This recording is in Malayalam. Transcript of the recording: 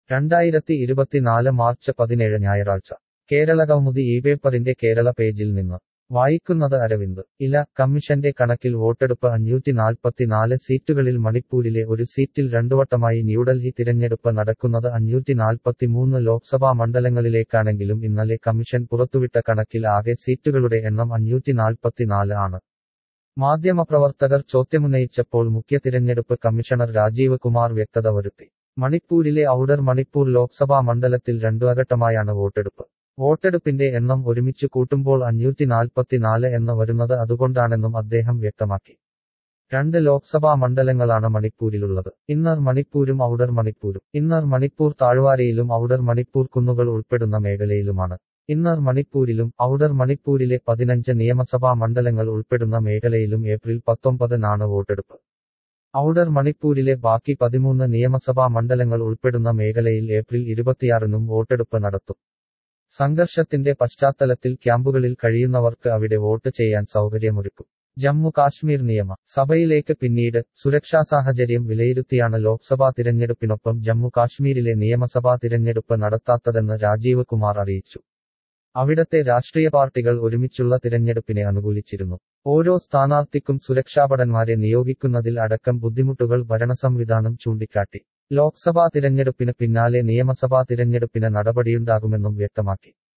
രണ്ടായിരത്തി ഇരുപത്തിനാല് മാർച്ച് പതിനേഴ് ഞായറാഴ്ച കേരളകൗമുദി ഈ പേപ്പറിന്റെ കേരള പേജിൽ നിന്ന് വായിക്കുന്നത് അരവിന്ദ് ഇല കമ്മീഷന്റെ കണക്കിൽ വോട്ടെടുപ്പ് അഞ്ഞൂറ്റി നാൽപ്പത്തിനാല് സീറ്റുകളിൽ മണിപ്പൂരിലെ ഒരു സീറ്റിൽ രണ്ടുവട്ടമായി ന്യൂഡൽഹി തിരഞ്ഞെടുപ്പ് നടക്കുന്നത് അഞ്ഞൂറ്റി നാൽപ്പത്തിമൂന്ന് ലോക്സഭാ മണ്ഡലങ്ങളിലേക്കാണെങ്കിലും ഇന്നലെ കമ്മീഷൻ പുറത്തുവിട്ട കണക്കിൽ ആകെ സീറ്റുകളുടെ എണ്ണം അഞ്ഞൂറ്റി നാൽപ്പത്തിനാല് ആണ് മാധ്യമപ്രവർത്തകർ ചോദ്യമുന്നയിച്ചപ്പോൾ മുഖ്യ തിരഞ്ഞെടുപ്പ് കമ്മീഷണർ രാജീവ് കുമാർ വ്യക്തത വരുത്തി മണിപ്പൂരിലെ ഔഡർ മണിപ്പൂർ ലോക്സഭാ മണ്ഡലത്തിൽ രണ്ടുഘട്ടമായാണ് വോട്ടെടുപ്പ് വോട്ടെടുപ്പിന്റെ എണ്ണം ഒരുമിച്ചു കൂട്ടുമ്പോൾ അഞ്ഞൂറ്റി നാൽപ്പത്തിനാല് എന്ന് വരുന്നത് അതുകൊണ്ടാണെന്നും അദ്ദേഹം വ്യക്തമാക്കി രണ്ട് ലോക്സഭാ മണ്ഡലങ്ങളാണ് മണിപ്പൂരിലുള്ളത് ഇന്നർ മണിപ്പൂരും ഔഡർ മണിപ്പൂരും ഇന്നർ മണിപ്പൂർ താഴ്വാരയിലും ഔഡർ മണിപ്പൂർ കുന്നുകൾ ഉൾപ്പെടുന്ന മേഖലയിലുമാണ് ഇന്നർ മണിപ്പൂരിലും ഔഡർ മണിപ്പൂരിലെ പതിനഞ്ച് നിയമസഭാ മണ്ഡലങ്ങൾ ഉൾപ്പെടുന്ന മേഖലയിലും ഏപ്രിൽ പത്തൊമ്പതിനാണ് വോട്ടെടുപ്പ് ഔഡർ മണിപ്പൂരിലെ ബാക്കി പതിമൂന്ന് നിയമസഭാ മണ്ഡലങ്ങൾ ഉൾപ്പെടുന്ന മേഖലയിൽ ഏപ്രിൽ ഇരുപത്തിയാറിനും വോട്ടെടുപ്പ് നടത്തും സംഘർഷത്തിന്റെ പശ്ചാത്തലത്തിൽ ക്യാമ്പുകളിൽ കഴിയുന്നവർക്ക് അവിടെ വോട്ട് ചെയ്യാൻ സൗകര്യമൊരുക്കും ജമ്മു കാശ്മീർ നിയമ സഭയിലേക്ക് പിന്നീട് സുരക്ഷാ സാഹചര്യം വിലയിരുത്തിയാണ് ലോക്സഭാ തിരഞ്ഞെടുപ്പിനൊപ്പം ജമ്മു കാശ്മീരിലെ നിയമസഭാ തിരഞ്ഞെടുപ്പ് നടത്താത്തതെന്ന് രാജീവ് കുമാർ അറിയിച്ചു അവിടത്തെ രാഷ്ട്രീയ പാർട്ടികൾ ഒരുമിച്ചുള്ള തിരഞ്ഞെടുപ്പിനെ അനുകൂലിച്ചിരുന്നു ഓരോ സ്ഥാനാർത്ഥിക്കും സുരക്ഷാഭടന്മാരെ നിയോഗിക്കുന്നതിൽ അടക്കം ബുദ്ധിമുട്ടുകൾ ഭരണസംവിധാനം ചൂണ്ടിക്കാട്ടി ലോക്സഭാ തിരഞ്ഞെടുപ്പിന് പിന്നാലെ നിയമസഭാ തിരഞ്ഞെടുപ്പിന് നടപടിയുണ്ടാകുമെന്നും വ്യക്തമാക്കി